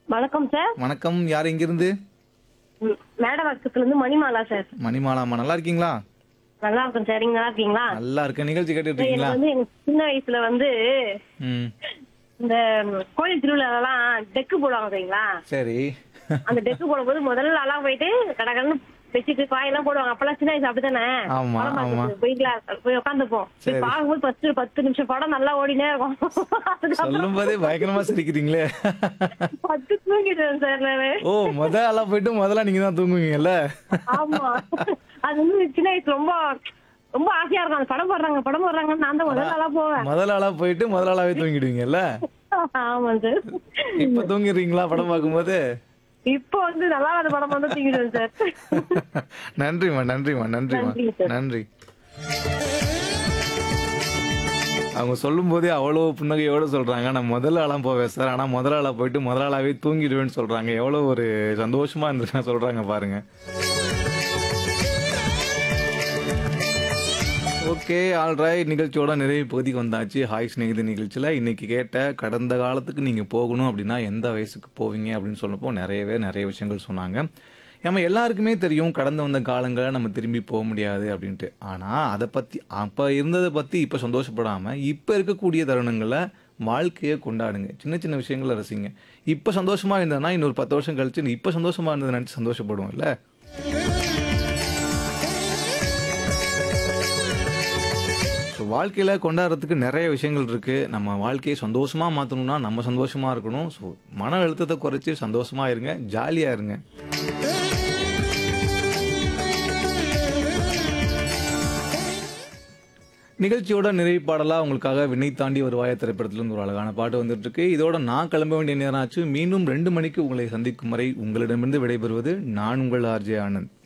வணக்கம் சார் வணக்கம் யார் இங்கிருந்து ம், மேடவாக்கத்துல இருந்து மணிமாலா சார் மணிமாலாமா நல்லா இருக்கீங்களா நல்லா இருக்கும் சார் நீங்க நல்லா இருக்கீங்களா நல்லா இருக்க நிகழ்ச்சி கேட்டுட்டு எனக்கு இருக்கீங்களா வந்து எங்க சின்ன வயசுல வந்து ம் இந்த ம், கோயில் திருவிழாலாம் டெக்கு போடுவாங்க சரிங்களா சரி அந்த டெக்கு போடும்போது முதல்ல எல்லாம் போயிட்டு கடகடன்னு வச்சுட்டு பாயெல்லாம் போடுவாங்க அப்பெல்லாம் சின்ன வயசு அப்படித்தானே ஆமா, படம் ஆமா. பார்க்கறதுக்கு போயிங்களா போய் உட்காந்துப்போம் சரி. பார்க்கும்போது ஃபர்ஸ்ட் பத்து நிமிஷம் படம் நல்லா ஓடினே இருக்கும் அதுக்கப்புறம் சொல்லும் போதே பயங்கரமா சிரிக்கிறீங்களே பத்து தூங்கிடுவேன் சார் நானு ஓ முத ஆளா போயிட்டு முதல்ல நீங்க தான் தூங்குவீங்கல்ல ஆமா அது வந்து சின்ன வயசு ரொம்ப ரொம்ப ஆசையா இருக்கும் அந்த படம் போடுறாங்க படம் போடுறாங்கன்னு நான் தான் முதல்ல ஆளா போவேன் முதல் ஆளா போயிட்டு முதல் ஆளாவே தூங்கிடுவீங்கல்ல ஆமா சார் இப்ப தூங்கிடுறீங்களா படம் பார்க்கும்போது இப்போ வந்து நல்லா அந்த படம் வந்து தூங்கிடுவேன் சார் நன்றிம்மா நன்றிம்மா நன்றிம்மா நன்றி சார். நன்றி அவங்க சொல்லும் போதே அவ்வளோ புன்னகையோட சொல்றாங்க நான் முதல் ஆளாம் போவேன் சார் ஆனா முதல் ஆளா போயிட்டு முதல் ஆளாவே தூங்கிடுவேன்னு சொல்றாங்க எவ்வளவு ஒரு சந்தோஷமா இருந்துச்சு சொல்றாங்க பாருங்க ஓகே ஆல்ரைட் நிகழ்ச்சியோட நிறைவு பகுதிக்கு வந்தாச்சு ஹாய் ஸ்நேகித நிகழ்ச்சியில் இன்னைக்கு கேட்ட கடந்த காலத்துக்கு நீங்கள் போகணும் அப்படின்னா எந்த வயசுக்கு போவீங்க அப்படின்னு சொன்னப்போ நிறையவே நிறைய விஷயங்கள் சொன்னாங்க நம்ம எல்லாருக்குமே தெரியும் கடந்து வந்த காலங்களை நம்ம திரும்பி போக முடியாது அப்படின்ட்டு ஆனால் அதை பற்றி அப்போ இருந்ததை பற்றி இப்போ சந்தோஷப்படாமல் இப்போ இருக்கக்கூடிய தருணங்களை வாழ்க்கையை கொண்டாடுங்க சின்ன சின்ன விஷயங்களை ரசிங்க இப்போ சந்தோஷமா இருந்ததுன்னா இன்னொரு பத்து வருஷம் கழிச்சு இப்போ சந்தோஷமா இருந்ததை நினச்சி சந்தோஷப்படுவோம்ல ஸோ வாழ்க்கையில் கொண்டாடுறதுக்கு நிறைய விஷயங்கள் இருக்குது நம்ம வாழ்க்கையை சந்தோஷமாக மாற்றணும்னா நம்ம சந்தோஷமாக இருக்கணும் ஸோ மன அழுத்தத்தை குறைச்சி சந்தோஷமாக இருங்க ஜாலியாக இருங்க நிகழ்ச்சியோட நிறைவு பாடலாக உங்களுக்காக விண்ணை தாண்டி ஒரு வாய திரைப்படத்திலிருந்து ஒரு அழகான பாட்டு வந்துட்டு இருக்கு இதோட நான் கிளம்ப வேண்டிய நேரம் ஆச்சு மீண்டும் ரெண்டு மணிக்கு உங்களை சந்திக்கும் வரை உங்களிடமிருந்து விடைபெறுவது நான் உங்கள் ஆர்ஜே ஆனந்த்